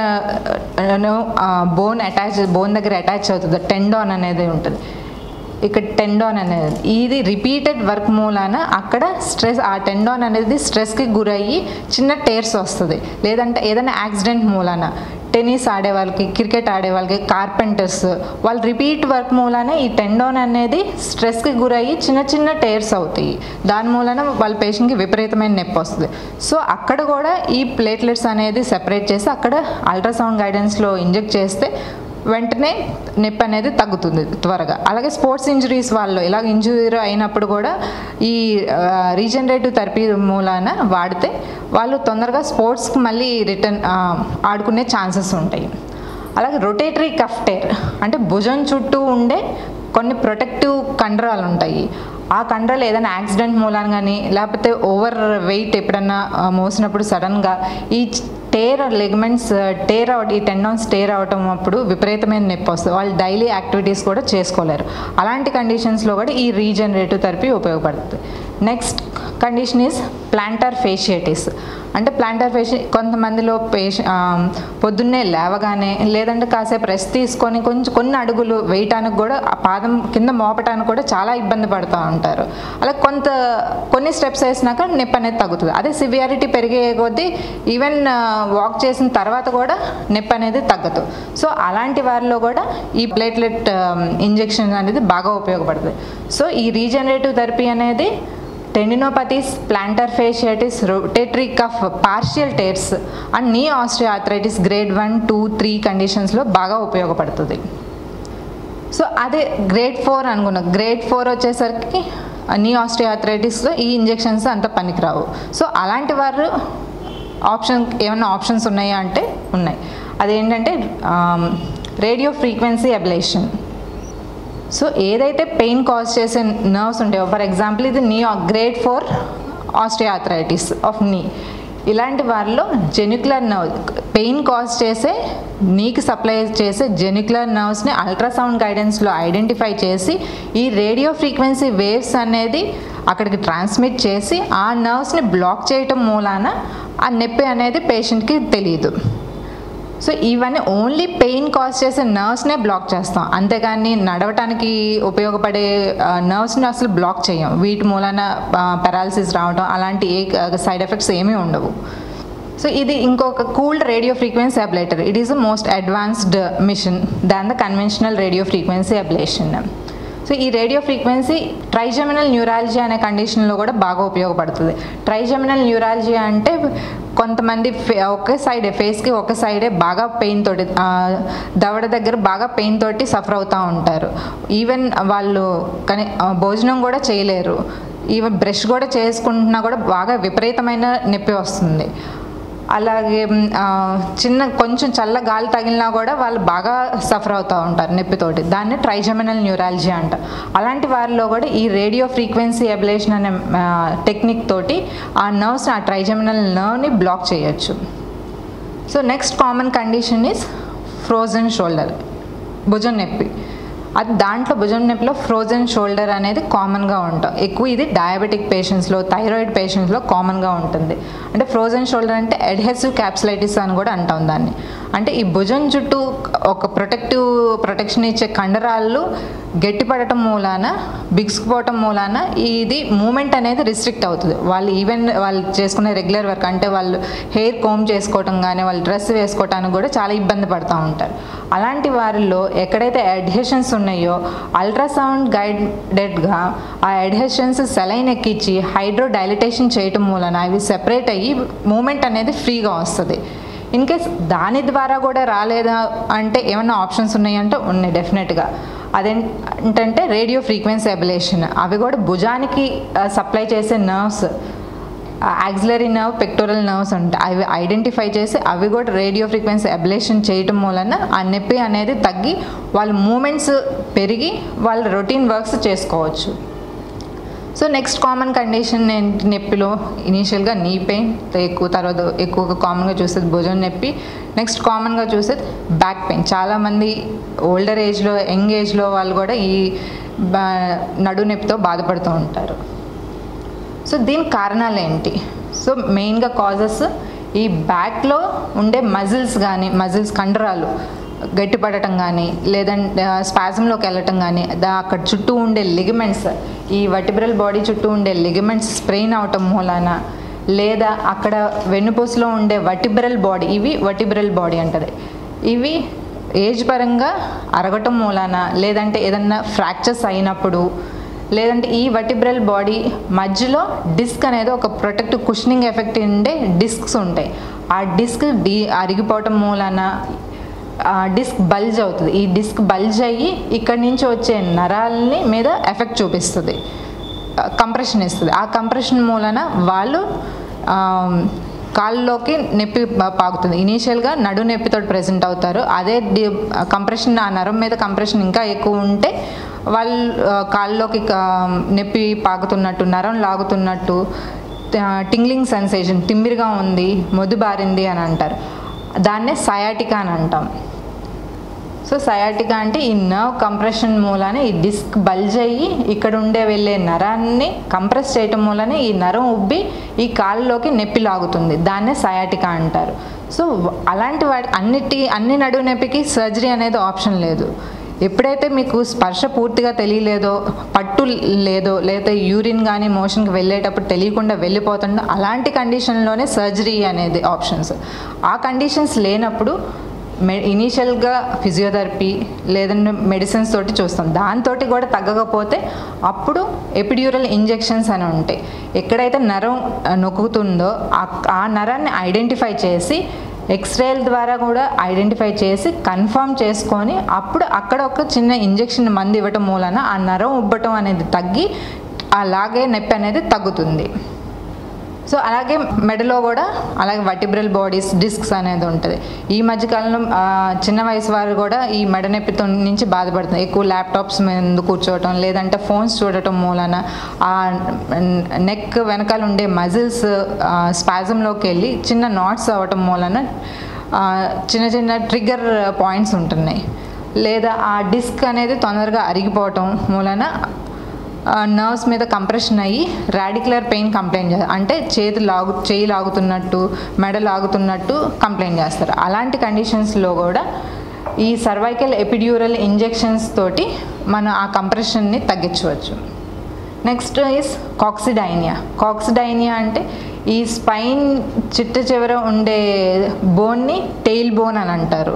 B: బోన్ అటాచ్ బోన్ దగ్గర అటాచ్ అవుతుందో టెండోన్ అనేది ఉంటుంది ఇక్కడ టెండోన్ అనేది ఇది రిపీటెడ్ వర్క్ మూలాన అక్కడ స్ట్రెస్ ఆ టెండోన్ అనేది స్ట్రెస్కి గురయ్యి చిన్న టేర్స్ వస్తుంది లేదంటే ఏదైనా యాక్సిడెంట్ మూలాన టెన్నిస్ ఆడే వాళ్ళకి క్రికెట్ ఆడే వాళ్ళకి కార్పెంటర్స్ వాళ్ళు రిపీట్ వర్క్ మూలాన ఈ టెండోన్ అనేది స్ట్రెస్కి గురయ్యి చిన్న చిన్న టేర్స్ అవుతాయి దాని మూలన వాళ్ళ పేషెంట్కి విపరీతమైన నొప్పి వస్తుంది సో అక్కడ కూడా ఈ ప్లేట్లెట్స్ అనేది సెపరేట్ చేసి అక్కడ అల్ట్రాసౌండ్ గైడెన్స్లో ఇంజెక్ట్ చేస్తే వెంటనే నొప్పి అనేది తగ్గుతుంది త్వరగా అలాగే స్పోర్ట్స్ ఇంజరీస్ వాళ్ళు ఇలా ఇంజురీ అయినప్పుడు కూడా ఈ రీజనరేటివ్ థెరపీ మూలాన వాడితే వాళ్ళు తొందరగా స్పోర్ట్స్కి మళ్ళీ రిటర్న్ ఆడుకునే ఛాన్సెస్ ఉంటాయి అలాగే రొటేటరీ కఫ్టేర్ అంటే భుజం చుట్టూ ఉండే కొన్ని ప్రొటెక్టివ్ కండరాలు ఉంటాయి ఆ కండరాలు ఏదైనా యాక్సిడెంట్ మూలాన కానీ లేకపోతే ఓవర్ వెయిట్ ఎప్పుడన్నా మోసినప్పుడు సడన్గా ఈ టేర్ లెగ్మెంట్స్ టేర్ అవట్ ఈ టెండాన్స్ టేర్ అవటం అప్పుడు విపరీతమైన నొప్పి వస్తుంది వాళ్ళు డైలీ యాక్టివిటీస్ కూడా చేసుకోలేరు అలాంటి కండిషన్స్లో కూడా ఈ రీజనరేటివ్ థెరపీ ఉపయోగపడుతుంది next condition is plantar fasciitis అంటే ప్లాంటర్ ఫేషి కొంతమందిలో పేష పొద్దున్నే లేవగానే లేదంటే కాసేపు రెస్ట్ తీసుకొని కొంచెం కొన్ని అడుగులు వేయటానికి కూడా ఆ పాదం కింద మోపటానికి కూడా చాలా ఇబ్బంది పడుతూ ఉంటారు అలా కొంత కొన్ని స్టెప్స్ వేసినాక నొప్పి అనేది తగ్గుతుంది అదే సివియారిటీ పెరిగే కొద్దీ ఈవెన్ వాక్ చేసిన తర్వాత కూడా నొప్పి అనేది తగ్గదు సో అలాంటి వారిలో కూడా ఈ ప్లేట్లెట్ ఇంజెక్షన్ అనేది బాగా ఉపయోగపడుతుంది సో ఈ రీజనరేటివ్ థెరపీ అనేది tendinopathies plantar fasciitis rotatory cuff partial tears and knee osteoarthritis grade one two three కండిషన్స్లో బాగా ఉపయోగపడుతుంది సో అదే గ్రేడ్ ఫోర్ అనుకున్నాం గ్రేడ్ ఫోర్ వచ్చేసరికి నీ ఆస్ట్రియాథరైటిస్లో ఈ ఇంజెక్షన్స్ అంత పనికిరావు సో అలాంటి వారు ఆప్షన్ ఏమైనా ఆప్షన్స్ ఉన్నాయా అంటే ఉన్నాయి అదేంటంటే రేడియో ఫ్రీక్వెన్సీ అబ్లేషన్ సో ఏదైతే పెయిన్ కాజ్ చేసే నర్వ్స్ ఉంటాయో ఫర్ ఎగ్జాంపుల్ ఇది నీ గ్రేడ్ ఫోర్ ఆస్ట్రియాథరైటిస్ ఆఫ్ నీ ఇలాంటి వారిలో జెన్యుక్యులర్ నర్వ్ పెయిన్ కాజ్ చేసే నీకు సప్లై చేసే జెన్యుక్యులర్ నర్వ్స్ని అల్ట్రాసౌండ్ గైడెన్స్లో ఐడెంటిఫై చేసి ఈ రేడియో ఫ్రీక్వెన్సీ వేవ్స్ అనేది అక్కడికి ట్రాన్స్మిట్ చేసి ఆ నర్వ్స్ని బ్లాక్ చేయటం మూలాన ఆ నొప్పి అనేది పేషెంట్కి తెలియదు సో ఇవన్నీ ఓన్లీ పెయిన్ కాజ్ చేసే నర్వ్స్నే బ్లాక్ చేస్తాం అంతేగాని నడవటానికి ఉపయోగపడే నర్వ్స్ని అసలు బ్లాక్ చేయం వీటి మూలన పెరాలసిస్ రావడం అలాంటి ఏ సైడ్ ఎఫెక్ట్స్ ఏమీ ఉండవు సో ఇది ఇంకొక cooled radio frequency ablator it is the most advanced machine than the conventional radio frequency ablation so ఈ రేడియో ఫ్రీక్వెన్సీ ట్రైజెమినల్ న్యూరాలజీ అనే కండిషన్లో కూడా బాగా ఉపయోగపడుతుంది ట్రైజెమినల్ న్యూరాలజీ అంటే కొంతమంది ఫే ఒకే సైడే ఫేస్కి ఒక సైడే బాగా పెయిన్ తోటి ఆ, దవడ దగ్గర బాగా పెయిన్ తోటి సఫర్ అవుతూ ఉంటారు ఈవెన్ వాళ్ళు కానీ ఆ, భోజనం కూడా చేయలేరు ఈవెన్ బ్రష్ కూడా చేసుకుంటున్నా కూడా బాగా విపరీతమైన నొప్పి వస్తుంది అలాగే మ్, ఆ, చిన్న కొంచెం చల్ల గాలి తగిలినా కూడా వాళ్ళు బాగా సఫర్ అవుతూ ఉంటారు నొప్పితోటి దాన్ని ట్రైజమినల్ న్యూరాలజీ అంట అలాంటి వారిలో కూడా ఈ రేడియో ఫ్రీక్వెన్సీ ఎబిలేషన్ అనే టెక్నిక్ తోటి ఆ నర్వ్స్ ఆ ట్రైజమినల్ నర్వ్ని బ్లాక్ చేయొచ్చు so next common condition is frozen shoulder భుజం నొప్పి అది దాంట్లో భుజం నొప్పిలో ఫ్రోజన్ షోల్డర్ అనేది కామన్గా ఉంటాం ఎక్కువ ఇది డయాబెటిక్ పేషెంట్స్లో థైరాయిడ్ పేషెంట్స్లో కామన్గా ఉంటుంది అంటే ఫ్రోజన్ షోల్డర్ అంటే అడ్హెసివ్ క్యాప్సులైటిస్ అని కూడా అంటాం దాన్ని అంటే ఈ భుజం చుట్టూ ఒక ప్రొటెక్టివ్ ప్రొటెక్షన్ ఇచ్చే కండరాలు గట్టిపడటం మూలాన బిగుసుకుపోవటం మూలాన ఇది మూమెంట్ అనేది రిస్ట్రిక్ట్ అవుతుంది వాళ్ళు ఈవెన్ వాళ్ళు చేసుకునే రెగ్యులర్ వర్క్ అంటే వాళ్ళు హెయిర్ కోమ్ చేసుకోవటం కానీ వాళ్ళు డ్రెస్ వేసుకోవటానికి కూడా చాలా ఇబ్బంది పడుతూ ఉంటారు అలాంటి వారిలో ఎక్కడైతే అడ్హెషన్స్ ఉన్నాయో అల్ట్రాసౌండ్ గైడెడ్గా ఆ అడ్హెషన్స్ సెలైన్ ఎక్కించి హైడ్రో డైలిటేషన్ చేయటం మూలన అవి సెపరేట్ అయ్యి మూమెంట్ అనేది ఫ్రీగా వస్తుంది ఇన్ కేస్ దాని ద్వారా కూడా రాలేదా అంటే ఏమన్నా ఆప్షన్స్ ఉన్నాయంటే ఉన్నాయి డెఫినెట్గా అదేంటంటే రేడియో ఫ్రీక్వెన్సీ అబిలేషన్ అవి కూడా భుజానికి సప్లై చేసే nerves axillary nerve pectoral nerves ఉంటాయి అవి ఐడెంటిఫై చేసి అవి కూడా రేడియో ఫ్రీక్వెన్సీ అబిలేషన్ చేయటం మూలన ఆ నొప్పి అనేది తగ్గి వాళ్ళ మూమెంట్స్ పెరిగి వాళ్ళ రొటీన్ వర్క్స్ చేసుకోవచ్చు సో నెక్స్ట్ కామన్ కండిషన్ ఏంటి నొప్పిలో ఇనీషియల్గా నీ పెయిన్ ఎక్కువ తర్వాత ఎక్కువగా కామన్గా చూసేది భుజం నొప్పి నెక్స్ట్ కామన్గా చూసేది బ్యాక్ పెయిన్ చాలామంది ఓల్డర్ ఏజ్లో యంగ్ ఏజ్లో వాళ్ళు కూడా ఈ బా- నడు నొప్పితో బాధపడుతూ ఉంటారు సో దీనికి కారణాలు ఏంటి సో మెయిన్గా కాజెస్ ఈ బ్యాక్లో ఉండే మజిల్స్ కానీ మజిల్స్ కండరాలు గట్టిపడటం కానీ లేదంటే స్పాజంలోకి వెళ్ళటం కానీ దా అక్కడ చుట్టూ ఉండే లిగమెంట్స్ ఈ వర్టిబ్రల్ బాడీ చుట్టూ ఉండే లిగమెంట్స్ స్ప్రెయిన్ అవటం మూలాన లేదా అక్కడ వెన్నుపూసలో ఉండే వర్టిబ్రల్ బాడీ ఇవి వర్టిబ్రల్ బాడీ అంటది ఇవి ఏజ్ పరంగా అరగటం మూలాన లేదంటే ఏదన్నా ఫ్రాక్చర్స్ అయినప్పుడు లేదంటే ఈ వర్టిబ్రల్ బాడీ మధ్యలో డిస్క్ అనేది ఒక ప్రొటెక్టివ్ కుషనింగ్ ఎఫెక్ట్ ఉండే డిస్క్స్ ఉంటాయి ఆ డిస్క్ డి అరిగిపోవటం మూలాన ఆ డిస్క్ బల్జ్ అవుతుంది ఈ డిస్క్ బల్జ్ అయ్యి ఇక్కడి నుంచి వచ్చే నరాలని మీద ఎఫెక్ట్ చూపిస్తుంది కంప్రెషన్ ఇస్తుంది ఆ కంప్రెషన్ మూలన వాళ్ళు ఆ, కాళ్ళలోకి నొప్పి పా- పాకుతుంది ఇనీషియల్గా నడు నొప్పితో ప్రెజెంట్ అవుతారు అదే డి కంప్రెషన్ ఆ నరం మీద కంప్రెషన్ ఇంకా ఎక్కువ ఉంటే వాళ్ళు ఆ, కాళ్ళలోకి కా- నొప్పి పాకుతున్నట్టు నరం లాగుతున్నట్టు టింగ్లింగ్ సెన్సేషన్ తిమ్మిరిగా ఉంది మొద్దుబారింది అని అంటారు దాన్నే సయాటికా అని అంటాం సో సయాటికా అంటే ఈ నర్వ్ కంప్రెషన్ మూలానే ఈ డిస్క్ బల్జ్ అయ్యి ఇక్కడ ఉండే వెళ్ళే నరాన్ని కంప్రెస్ చేయటం మూలనే ఈ నరం ఉబ్బి ఈ కాళ్ళలోకి నొప్పి లాగుతుంది దాన్నే సయాటికా అంటారు సో వ- అలాంటి వాటి అన్నిటి అన్ని నడువు నొప్పికి సర్జరీ అనేది ఆప్షన్ లేదు ఎప్పుడైతే మీకు స్పర్శ పూర్తిగా తెలియలేదో పట్టు లేదో లేదా యూరిన్ కానీ మోషన్కి వెళ్ళేటప్పుడు తెలియకుండా వెళ్ళిపోతుందో అలాంటి కండిషన్లోనే సర్జరీ అనేది ఆప్షన్స్ ఆ కండిషన్స్ లేనప్పుడు మె ఇనీషియల్గా ఫిజియోథెరపీ లేదంటే మెడిసిన్స్ తోటి చూస్తాం దాంతో కూడా తగ్గకపోతే అప్పుడు ఎపిడ్యూరల్ ఇంజెక్షన్స్ అని ఉంటాయి ఎక్కడైతే నరం ఆ, నొక్కుతుందో ఆ ఆ నరాన్ని ఐడెంటిఫై చేసి ఎక్స్రేల ద్వారా కూడా ఐడెంటిఫై చేసి కన్ఫర్మ్ చేసుకొని అప్పుడు అక్కడ ఒక చిన్న ఇంజెక్షన్ మందు ఇవ్వటం మూలన ఆ నరం ఉబ్బటం అనేది తగ్గి అలాగే నొప్పి అనేది తగ్గుతుంది సో అలాగే మెడలో కూడా అలాగే వర్టిబ్రల్ బాడీస్ డిస్క్స్ అనేది ఉంటుంది ఈ మధ్యకాలంలో ఆ, చిన్న వయసు వారు కూడా ఈ మెడ నొప్పితో నుంచి బాధపడుతుంది ఎక్కువ ల్యాప్టాప్స్ మీద కూర్చోవటం లేదంటే ఫోన్స్ చూడటం మూలన ఆ నెక్ వెనకాల ఉండే మజిల్స్ స్పాజంలోకి వెళ్ళి చిన్న నాట్స్ అవ్వటం మూలన ఆ, చిన్న చిన్న ట్రిగ్గర్ పాయింట్స్ ఉంటున్నాయి లేదా ఆ డిస్క్ అనేది తొందరగా అరిగిపోవటం మూలన నర్వ్స్ మీద కంప్రెషన్ అయ్యి రాడిక్యులర్ పెయిన్ కంప్లైంట్ చేస్తారు అంటే చేతి లాగు చేయి లాగుతున్నట్టు మెడ లాగుతున్నట్టు కంప్లైంట్ చేస్తారు అలాంటి కండిషన్స్లో కూడా ఈ సర్వైకల్ ఎపిడ్యూరల్ ఇంజెక్షన్స్ తోటి మనం ఆ కంప్రెషన్ని తగ్గించవచ్చు నెక్స్ట్ ఈస్ కాక్సిడైనియా కాక్సిడైనియా అంటే ఈ స్పైన్ చిట్ట చివర ఉండే బోన్ని టెయిల్ బోన్ అని అంటారు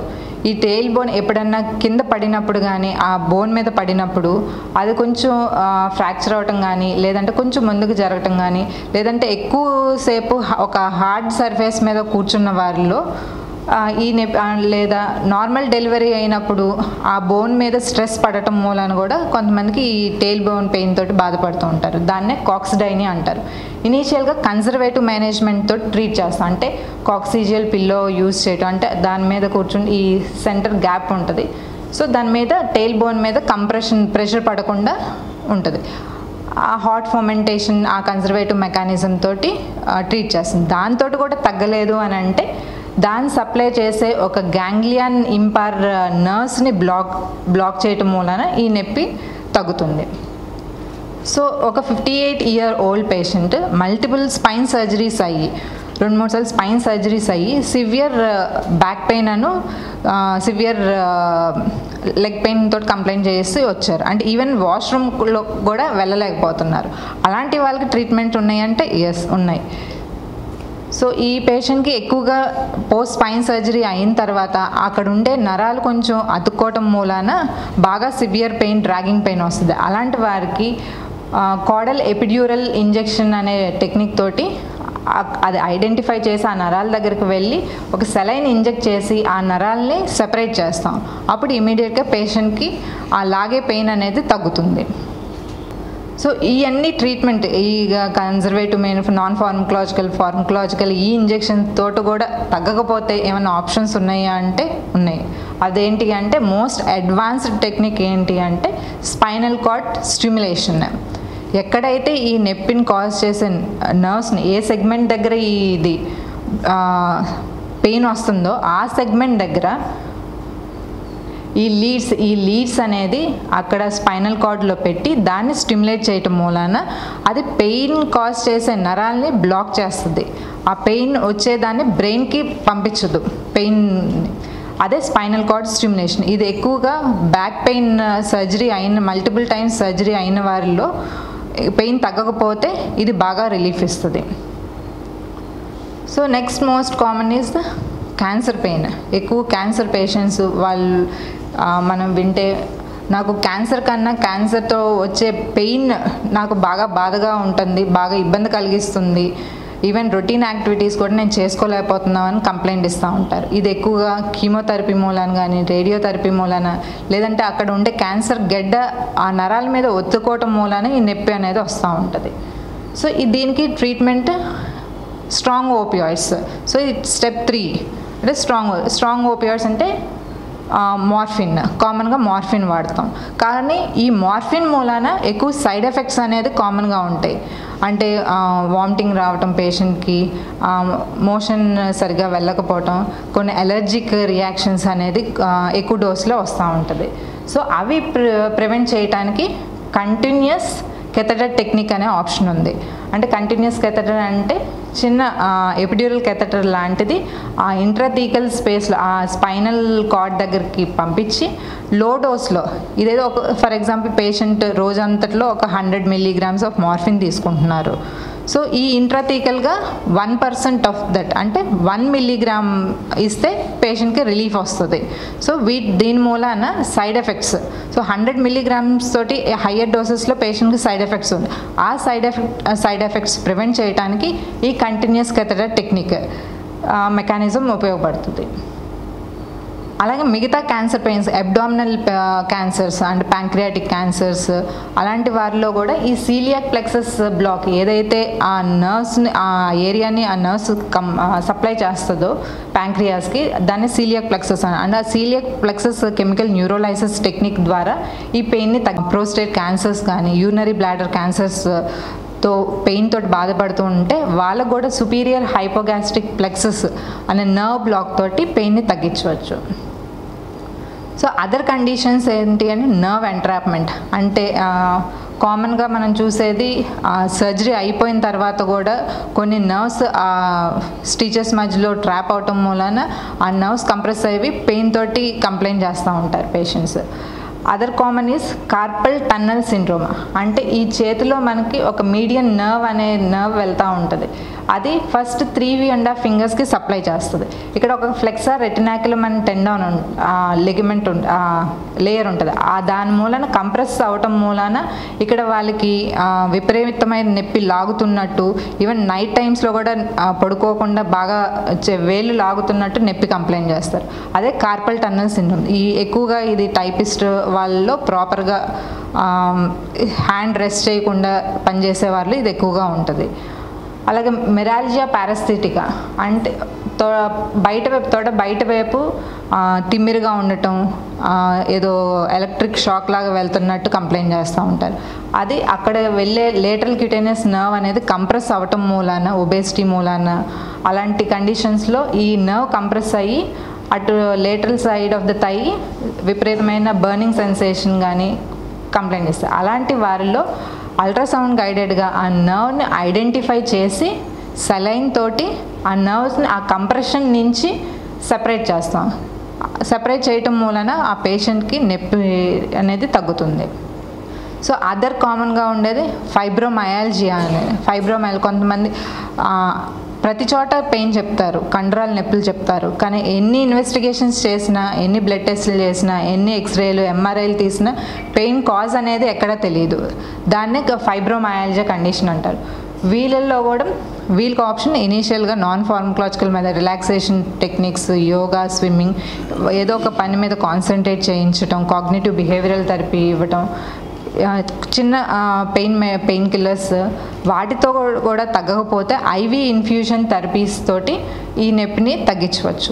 B: ఈ టెయిల్ బోన్ ఎప్పుడన్నా కింద పడినప్పుడు కానీ ఆ బోన్ మీద పడినప్పుడు అది కొంచెం ఫ్రాక్చర్ అవటం కానీ లేదంటే కొంచెం ముందుకు జరగటం కానీ లేదంటే ఎక్కువసేపు హ- ఒక హార్డ్ సర్ఫేస్ మీద కూర్చున్న వారిలో ఆ, ఈ నెప్ ఆ, లేదా నార్మల్ డెలివరీ అయినప్పుడు ఆ బోన్ మీద స్ట్రెస్ పడటం మూలాన కూడా కొంతమందికి ఈ టెయిల్ బోన్ పెయిన్ తోటి బాధపడుతూ ఉంటారు దాన్నే కాక్సిడైని అంటారు ఇనీషియల్గా కన్జర్వేటివ్ మేనేజ్మెంట్ తోటి ట్రీట్ చేస్తాం అంటే కాక్సిజియల్ పిల్లో యూజ్ చేయటం అంటే దాని మీద కూర్చుని ఈ సెంటర్ గ్యాప్ ఉంటుంది సో దాని మీద టెయిల్ బోన్ మీద కంప్రెషన్ ప్రెషర్ పడకుండా ఉంటుంది ఆ హాట్ ఫర్మెంటేషన్ ఆ కన్జర్వేటివ్ మెకానిజం తోటి ట్రీట్ చేస్తుంది దాంతో కూడా తగ్గలేదు అని అంటే దాన్ని సప్లై చేసే ఒక గ్యాంగ్లియన్ ఇంపార్ నర్వ్స్ని బ్లాక్ బ్లాక్ చేయటం మూలన ఈ నొప్పి తగ్గుతుంది సో ఒక fifty eight year old patient multiple spine surgeries అయ్యి రెండు మూడు సార్లు స్పైన్ సర్జరీస్ అయ్యి సివియర్ బ్యాక్ పెయిన్ అను సివియర్ లెగ్ పెయిన్ తోటి కంప్లైంట్ చేసి వచ్చారు అంటే ఈవెన్ వాష్రూమ్లో కూడా వెళ్ళలేకపోతున్నారు అలాంటి వాళ్ళకి ట్రీట్మెంట్ ఉన్నాయంటే ఎస్ ఉన్నాయి సో ఈ పేషెంట్కి ఎక్కువగా పోస్ట్ స్పైన్ సర్జరీ అయిన తర్వాత అక్కడ ఉండే నరాలు కొంచెం అతుక్కోవటం మూలాన బాగా సివియర్ పెయిన్ డ్రాగింగ్ పెయిన్ వస్తుంది అలాంటి వారికి కోడల్ ఎపిడ్యూరల్ ఇంజెక్షన్ అనే టెక్నిక్ తోటి ఆ- అది ఐడెంటిఫై చేసి ఆ నరాల దగ్గరికి వెళ్ళి ఒక సెలైన్ ఇంజెక్ట్ చేసి ఆ నరాల్ని సెపరేట్ చేస్తాం అప్పుడు ఇమీడియట్గా పేషెంట్కి ఆ లాగే పెయిన్ అనేది తగ్గుతుంది సో ఇవన్నీ ట్రీట్మెంట్ ఈ conservative main non pharmacological pharmacological ఈ ఇంజెక్షన్ తోటి కూడా తగ్గకపోతే ఏమైనా ఆప్షన్స్ ఉన్నాయా అంటే ఉన్నాయి అదేంటి అంటే మోస్ట్ అడ్వాన్స్డ్ టెక్నిక్ ఏంటి అంటే స్పైనల్ కార్డ్ స్టిమ్యులేషన్ ఎక్కడైతే ఈ నొప్పిని కాజ్ చేసే నర్వ్స్ని ఏ సెగ్మెంట్ దగ్గర ఈ ఇది పెయిన్ వస్తుందో ఆ సెగ్మెంట్ దగ్గర ఈ లీడ్స్ ఈ లీడ్స్ అనేది అక్కడ స్పైనల్ కార్డ్లో పెట్టి దాన్ని స్టిమ్యులేట్ చేయటం మూలాన అది పెయిన్ కాజ్ చేసే నరాల్ని బ్లాక్ చేస్తుంది ఆ పెయిన్ వచ్చేదాన్ని బ్రెయిన్కి పంపించదు పెయిన్ అదే స్పైనల్ కార్డ్ స్టిమ్యులేషన్ ఇది ఎక్కువగా బ్యాక్ పెయిన్ సర్జరీ అయిన మల్టిపుల్ టైమ్స్ సర్జరీ అయిన వారిలో పెయిన్ తగ్గకపోతే ఇది బాగా రిలీఫ్ ఇస్తుంది so next most common is the cancer pain ఎక్కువ క్యాన్సర్ పేషెంట్స్ వాళ్ళు ఆ, మనం వింటే నాకు క్యాన్సర్ కన్నా క్యాన్సర్తో వచ్చే పెయిన్ నాకు బాగా బాధగా ఉంటుంది బాగా ఇబ్బంది కలిగిస్తుంది ఈవెన్ రొటీన్ యాక్టివిటీస్ కూడా నేను చేసుకోలేకపోతున్నామని కంప్లైంట్ ఇస్తూ ఉంటారు ఇది ఎక్కువగా కీమోథెరపీ మూలాన కానీ రేడియోథెరపీ మూలాన లేదంటే అక్కడ ఉండే క్యాన్సర్ గెడ్డ ఆ నరాల మీద ఒత్తుకోవటం మూలాన ఈ నొప్పి అనేది వస్తూ ఉంటుంది సో ఈ దీనికి ట్రీట్మెంట్ స్ట్రాంగ్ ఓపియాయిడ్స్ సో ఇది స్టెప్ త్రీ అంటే స్ట్రాంగ్ స్ట్రాంగ్ ఓపియాయిడ్స్ అంటే మార్ఫిన్ కామన్గా మార్ఫిన్ వాడతాం కానీ ఈ మార్ఫిన్ మూలాన ఎక్కువ సైడ్ ఎఫెక్ట్స్ అనేది కామన్గా ఉంటాయి అంటే వామిటింగ్ రావటం పేషెంట్కి మోషన్ సరిగా వెళ్ళకపోవటం కొన్ని అలర్జిక్ రియాక్షన్స్ అనేది ఆ, ఎక్కువ డోస్లో వస్తూ ఉంటుంది సో అవి ప్రి ప్రివెంట్ చేయడానికి కంటిన్యూస్ కెథటర్ టెక్నిక్ అనే ఆప్షన్ ఉంది అంటే కంటిన్యూస్ కెథటర్ అంటే చిన్న ఎపిడ్యూరల్ కెథటర్ లాంటిది ఆ ఇంట్రాథీకల్ స్పేస్లో ఆ స్పైనల్ కార్డ్ దగ్గరికి పంపించి లో డోస్లో ఇదేదో ఒక ఫర్ ఎగ్జాంపుల్ పేషెంట్ రోజంతట్లో ఒక హండ్రెడ్ మిల్లీగ్రామ్స్ ఆఫ్ మార్ఫిన్ తీసుకుంటున్నారు సో ఈ ఇంట్రాథీకల్గా వన్ పర్సెంట్ ఆఫ్ దట్ అంటే వన్ మిల్లీగ్రామ్ ఇస్తే పేషెంట్కి రిలీఫ్ వస్తుంది సో వీ దీని మూలాన side effects so hundred milligrams తోటి హయ్యర్ డోసెస్లో పేషెంట్కి సైడ్ ఎఫెక్ట్స్ ఉంది ఆ side effect side effects prevent చేయడానికి ఈ కంటిన్యూస్ కెథటర్ టెక్నిక్ మెకానిజం ఉపయోగపడుతుంది అలాగే మిగతా cancer pains abdominal cancers and pancreatic cancers అలాంటి వారిలో కూడా ఈ సీలియాక్ ప్లెక్సస్ బ్లాక్ ఏదైతే ఆ నర్వ్స్ని ఆ ఏరియాని ఆ నర్వ్స్ కం సప్లై చేస్తుందో ప్యాంక్రియాస్కి దాన్ని సీలియాక్ ప్లెక్సస్ అని అండ్ ఆ coeliac plexus chemical neurolysis technique ద్వారా ఈ పెయిన్ని తగ్గ ప్రోస్టేట్ క్యాన్సర్స్ కానీ యూనరీ బ్లాడర్ క్యాన్సర్స్ తో పెయిన్ తోటి బాధపడుతూ ఉంటే వాళ్ళకు కూడా సుపీరియర్ హైపోగాస్ట్రిక్ ప్లెక్సస్ అనే నర్వ్ బ్లాక్ తోటి పెయిన్ని తగ్గించవచ్చు సో అదర్ కండిషన్స్ ఏంటి అని నర్వ్ ఎంట్రాప్మెంట్ అంటే కామన్గా మనం చూసేది సర్జరీ అయిపోయిన తర్వాత కూడా కొన్ని నర్వ్స్ ఆ స్టిచెస్ మధ్యలో ట్రాప్ అవటం మూలన ఆ నర్వ్స్ కంప్రెస్ అయ్యి పెయిన్ తోటి కంప్లైంట్ చేస్తూ ఉంటారు patients other common is carpal tunnel syndrome అంటే ఈ చేతిలో మనకి ఒక మీడియం నర్వ్ అనే నర్వ్ వెళ్తూ ఉంటుంది అది ఫస్ట్ త్రీ వి అండ్ హాఫ్ ఫింగర్స్కి సప్లై చేస్తుంది ఇక్కడ ఒక ఫ్లెక్సా రెటినాకులం అనే టెండాన్ లెగిమెంట్ లేయర్ ఉంటుంది ఆ దాని మూలన కంప్రెస్ అవటం మూలన ఇక్కడ వాళ్ళకి ఆ, విపరీతమైన నొప్పి లాగుతున్నట్టు ఈవెన్ నైట్ టైమ్స్లో కూడా ఆ, పడుకోకుండా బాగా చె- వేళ్ళు లాగుతున్నట్టు నొప్పి కంప్లైంట్ చేస్తారు అదే కార్పల్ టన్నల్ సిండ్రోమ్ ఈ ఎక్కువగా ఇది టైపిస్ట్ వాళ్ళలో ప్రాపర్గా హ్యాండ్ రెస్ట్ చేయకుండా పనిచేసే వాళ్ళు ఇది ఎక్కువగా ఉంటుంది అలాగే మెరాలజియా పారాస్థిటికా అంటే తో బయట వైపు తోట బయట వైపు ఆ, తిమ్మిరిగా ఉండటం ఆ, ఏదో ఎలక్ట్రిక్ షాక్ లాగా వెళ్తున్నట్టు కంప్లైంట్ చేస్తూ ఉంటారు అది అక్కడ వెళ్ళే లేటరల్ క్యూటేనియస్ నర్వ్ అనేది కంప్రెస్ అవ్వటం మూలాన ఒబేసిటీ మూలాన అలాంటి కండిషన్స్లో ఈ నర్వ్ కంప్రెస్ అయ్యి అటు lateral side of the thigh విపరీతమైన బర్నింగ్ సెన్సేషన్ కానీ కంప్లైంట్ ఇస్తారు అలాంటి వారిలో అల్ట్రాసౌండ్ గైడెడ్గా ఆ నర్వ్ని ఐడెంటిఫై చేసి సెలైన్ తోటి ఆ నర్వ్స్ని ఆ కంప్రెషన్ నుంచి సెపరేట్ చేస్తాం సెపరేట్ చేయటం మూలన ఆ పేషెంట్కి నొప్పి అనేది తగ్గుతుంది సో అదర్ కామన్గా ఉండేది ఫైబ్రోమయాలజియా అనేది ఫైబ్రోమయల్ కొంతమంది ఆ, ప్రతి చోట పెయిన్ చెప్తారు కండరాల నొప్పులు చెప్తారు కానీ ఎన్ని ఇన్వెస్టిగేషన్స్ చేసినా ఎన్ని బ్లడ్ టెస్టులు చేసినా ఎన్ని ఎక్స్రేలు ఎంఆర్ఐలు తీసినా పెయిన్ కాజ్ అనేది ఎక్కడ తెలియదు దాన్నే ఫైబ్రోమయాలజియా కండిషన్ అంటారు వీళ్ళల్లో కూడా వీళ్ళకి ఆప్షన్ ఇనీషియల్గా నాన్ ఫార్మకలాజికల్ మీద రిలాక్సేషన్ టెక్నిక్స్ యోగా స్విమ్మింగ్ ఏదో ఒక పని మీద కాన్సన్ట్రేట్ చేయించడం కాగ్నేటివ్ బిహేవియరల్ థెరపీ ఇవ్వటం ఆ, చిన్న పెయిన్ పెయిన్ కిల్లర్స్ వాటితో కూ- కూడా తగ్గకపోతే ఐవీ ఇన్ఫ్యూజన్ థెరపీస్ తోటి ఈ నొప్పిని తగ్గించవచ్చు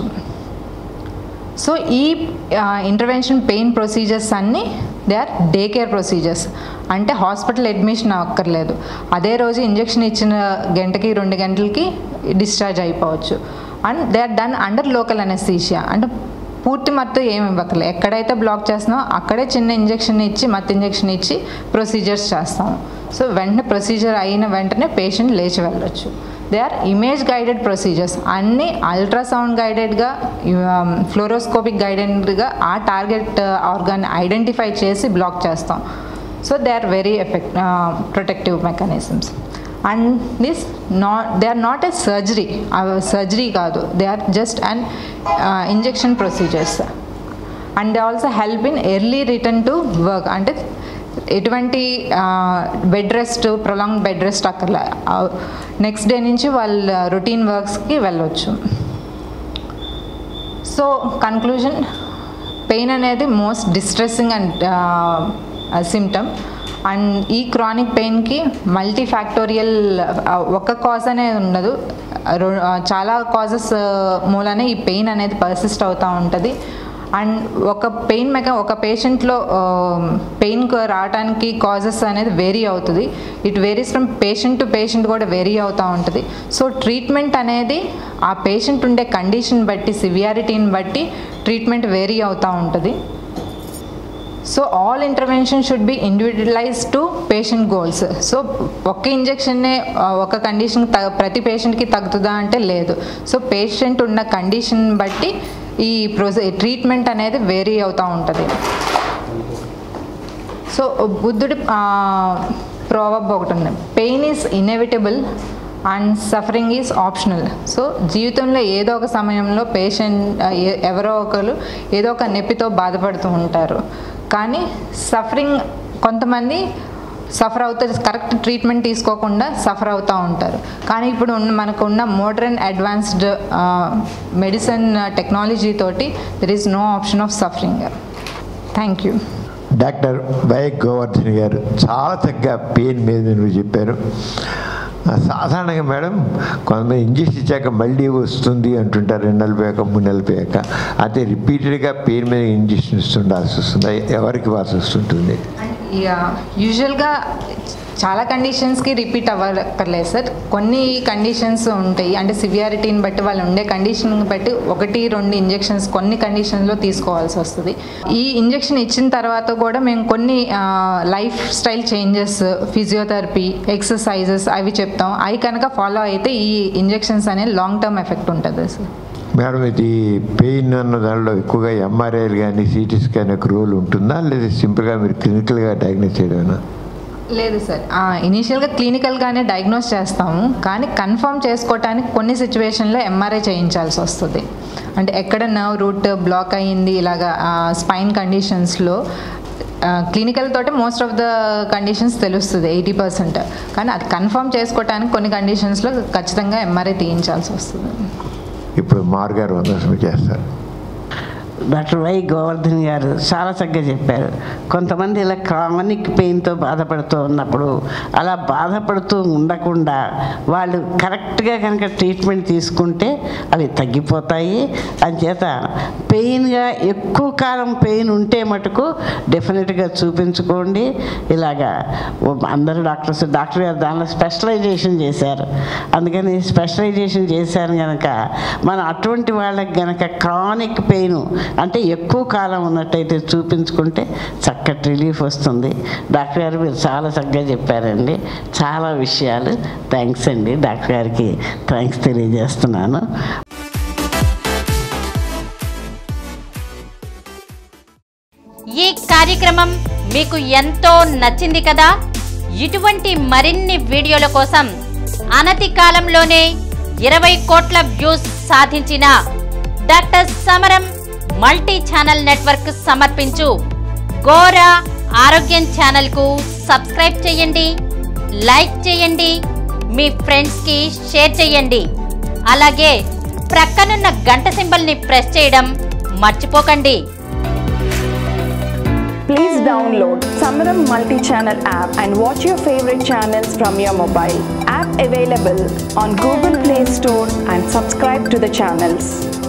B: సో ఈ ఇంటర్వెన్షన్ పెయిన్ ప్రొసీజర్స్ అన్నీ they are day care procedures అంటే హాస్పిటల్ అడ్మిషన్ అక్కర్లేదు అదే రోజు ఇంజెక్షన్ ఇచ్చిన గంటకి రెండు గంటలకి డిశ్చార్జ్ అయిపోవచ్చు and they are done under local anaesthesia అంటే పూర్తి మత్తు ఏమి ఇవ్వకలేదు ఎక్కడైతే బ్లాక్ చేస్తున్నామో అక్కడే చిన్న ఇంజెక్షన్ ఇచ్చి మత్తు ఇంజెక్షన్ ఇచ్చి ప్రొసీజర్స్ చేస్తాం సో వెంటనే ప్రొసీజర్ అయిన వెంటనే పేషెంట్ లేచి వెళ్ళొచ్చు they are image guided procedures అన్నీ అల్ట్రాసౌండ్ గైడెడ్గా ఫ్లోరోస్కోపిక్ గైడెడ్గా ఆ టార్గెట్ ఆర్గాన్ ఐడెంటిఫై చేసి బ్లాక్ చేస్తాం so they are very effect protective mechanisms and this not they are not a surgery surgery కాదు they are just and injection procedures and they also help in early return to work అంటే ఎటువంటి bed rest prolong bed rest అక్కర్లే next day నుంచి వాళ్ళ routine వర్క్స్కి వెళ్ళొచ్చు so conclusion pain అనేది most distressing and symptom and ఈ chronic పెయిన్కి మల్టీ ఫ్యాక్టోరియల్ ఒక కాజ్ అనేది ఉండదు రో- ఆ, చాలా కాజెస్ మూలనే ఈ పెయిన్ అనేది పర్సిస్ట్ అవుతూ ఉంటుంది అండ్ ఒక పెయిన్ మెక ఒక పేషెంట్లో పెయిన్ రావడానికి కాజెస్ అనేది వేరీ అవుతుంది it varies from patient to patient కూడా వేరీ అవుతూ ఉంటుంది సో ట్రీట్మెంట్ అనేది ఆ పేషెంట్ ఉండే కండిషన్ బట్టి సివియారిటీని బట్టి ట్రీట్మెంట్ వేరీ అవుతూ ఉంటుంది so all intervention should be individualize to patient goals so ఒక్క ఇంజెక్షన్నే ఆ, ఒక కండిషన్ ప్రతి పేషెంట్కి తగ్గుతుందా అంటే లేదు సో పేషెంట్ ఉన్న కండిషన్ బట్టి ఈ ప్రొసీ ట్రీట్మెంట్ అనేది వేరీ అవుతూ ఉంటుంది సో బుద్ధుడి ప్రోవబ్ ఒకటి ఉంది pain is inevitable and suffering is optional so జీవితంలో ఏదో ఒక సమయంలో పేషెంట్ ఎవరో ఒకరు ఏదో ఒక నొప్పితో బాధపడుతూ ఉంటారు కానీ సఫరింగ్ కొంతమంది సఫర్ అవుతారు కరెక్ట్ ట్రీట్మెంట్ తీసుకోకుండా సఫర్ అవుతూ ఉంటారు కానీ ఇప్పుడు ఉన్న మనకు ఉన్న మోడర్న్ అడ్వాన్స్డ్ మెడిసిన్ టెక్నాలజీ తోటి there is no option of suffering thank you
A: doctor Y Govardhan garu చాలా చక్కగా పెయిన్ మీద నువ్వు చెప్పారు ఆ, సాధారణంగా మేడం కొంతమంది ఇంజక్షన్ ఇచ్చాక మళ్ళీ వస్తుంది అంటుంటారు రెండు నెలలు పోయాక మూడు నెలలు పోయాక అయితే రిపీటెడ్గా పెయిన్ మీద ఇంజక్షన్ ఇస్తుండాల్సి వస్తుంది ఎవరికి ఇవ్వాల్సి వస్తుంటుంది
B: యూజువల్గా చాలా కండిషన్స్కి రిపీట్ అవ్వక్కర్లేదు సార్ కొన్ని కండిషన్స్ ఉంటాయి అంటే సివియారిటీని బట్టి వాళ్ళు ఉండే కండిషన్ బట్టి ఒకటి రెండు ఇంజెక్షన్స్ కొన్ని కండిషన్స్లో తీసుకోవాల్సి వస్తుంది ఈ ఇంజెక్షన్ ఇచ్చిన తర్వాత కూడా మేము కొన్ని lifestyle changes physiotherapy exercises అవి చెప్తాం అవి కనుక ఫాలో అయితే ఈ ఇంజెక్షన్స్ అనేది లాంగ్ టర్మ్ ఎఫెక్ట్ ఉంటుంది సార్
A: మేడం ఇది పెయిన్ అన్న దానిలో ఎక్కువగా ఎంఆర్ఐలు కానీ సిటీ స్కాన్ యొక్క రోల్ ఉంటుందా లేదా సింపుల్గా మీరు క్లినికల్గా డయాగ్నోస్ చేయడమేనా
B: లేదు సార్ ఇనీషియల్గా క్లినికల్గానే డయాగ్నోస్ చేస్తాము కానీ కన్ఫర్మ్ చేసుకోవటానికి కొన్ని సిచ్యువేషన్లో ఎంఆర్ఐ చేయించాల్సి వస్తుంది అంటే ఎక్కడ నర్వ్ రూట్ బ్లాక్ అయ్యింది ఇలాగా స్పైన్ కండిషన్స్లో క్లినికల్ తోటే మోస్ట్ ఆఫ్ ద కండిషన్స్ తెలుస్తుంది ఎయిటీ పర్సెంట్ కానీ అది కన్ఫర్మ్ చేసుకోవటానికి కొన్ని కండిషన్స్లో ఖచ్చితంగా ఎంఆర్ఐ తీయించాల్సి వస్తుంది
A: ఇప్పుడు మారుగారు వందసం చేస్తారు
C: డాక్టర్ వై గోవర్ధన్ గారు చాలా చక్కగా చెప్పారు కొంతమంది ఇలా క్రానిక్ పెయిన్తో బాధపడుతూ ఉన్నప్పుడు అలా బాధపడుతూ ఉండకుండా వాళ్ళు కరెక్ట్గా కనుక ట్రీట్మెంట్ తీసుకుంటే అవి తగ్గిపోతాయి అంచేత పెయిన్గా ఎక్కువ కాలం పెయిన్ ఉంటే మటుకు డెఫినెట్గా చూపించుకోండి ఇలాగా ఓ- అందరూ డాక్టర్స్ డాక్టర్ గారు దానిలో స్పెషలైజేషన్ చేశారు అందుకని స్పెషలైజేషన్ చేశారు కనుక మనం అటువంటి వాళ్ళకి గనక క్రానిక్ పెయిన్ అంటే ఎక్కువ కాలం ఉన్నట్టయితే చూపించుకుంటే చక్కటి రిలీఫ్ వస్తుంది డాక్టర్ గారు మీరు చాలా చక్కగా చెప్పారండి చాలా విషయాలు థ్యాంక్స్ అండి డాక్టర్ గారికి థ్యాంక్స్ తెలియజేస్తున్నాను
D: ఈ కార్యక్రమం మీకు ఎంతో నచ్చింది కదా ఇటువంటి మరిన్ని వీడియోల కోసం అనతి కాలంలోనే ఇరవై కోట్ల వ్యూస్ సాధించిన డాక్టర్ సమరం మల్టీ ఛానల్ నెట్వర్క్ సమర్పించు గోరా ఆరోగ్యం ఛానల్కు సబ్స్క్రైబ్ చేయండి లైక్ చేయండి మీ ఫ్రెండ్స్కి షేర్ చేయండి అలాగే ప్రక్కనున్న గంట సింబల్ని ప్రెస్ చేయడం మర్చిపోకండి
E: Please download Samaram multi-channel app and watch your favorite channels from your mobile. App available on Google Play Store and subscribe to the channels.